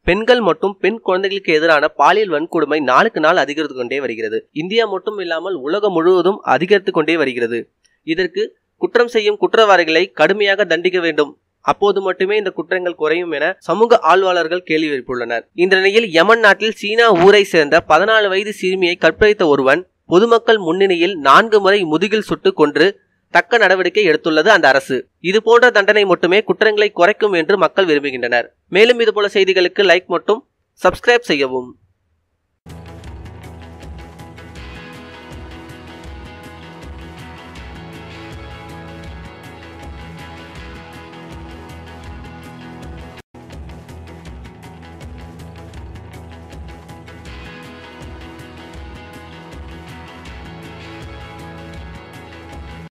பெண்கள் மற்றும் பெண் குழந்தைகளுக்கு எதிரான பாலியல் வன்கொடுமை நாளுக்கு நாள் அதிகரித்து கொண்டே வருகிறது இந்தியா மட்டும் இல்லாமல் உலகம் முழுவதும் அதிகரித்து கொண்டே வருகிறது இதற்கு குற்றம் செய்யும் குற்றவாளிகளை கடுமையாக தண்டிக்க வேண்டும் அப்போது மட்டுமே இந்த குற்றங்கள் குறையும் என சமூக ஆழ்வாளர்கள் கேள்வி எழுப்பியுள்ளனர் இந்த நிலையில் யமன் நாட்டில் சீனா ஊரை சேர்ந்த பதினாலு வயது சிறுமியை கற்பழித்த ஒருவன் பொதுமக்கள் முன்னிலையில் நான்கு முறை முதுகில் சுட்டு கொன்று தக்க நடவடிக்கை எடுத்துள்ளது அந்த அரசு இது போன்ற தண்டனை மட்டுமே குற்றங்களை குறைக்கும் என்று மக்கள் விரும்புகின்றனர் மேலும் இதுபோல செய்திகளுக்கு லைக் மற்றும் சப்ஸ்கிரைப் செய்யவும்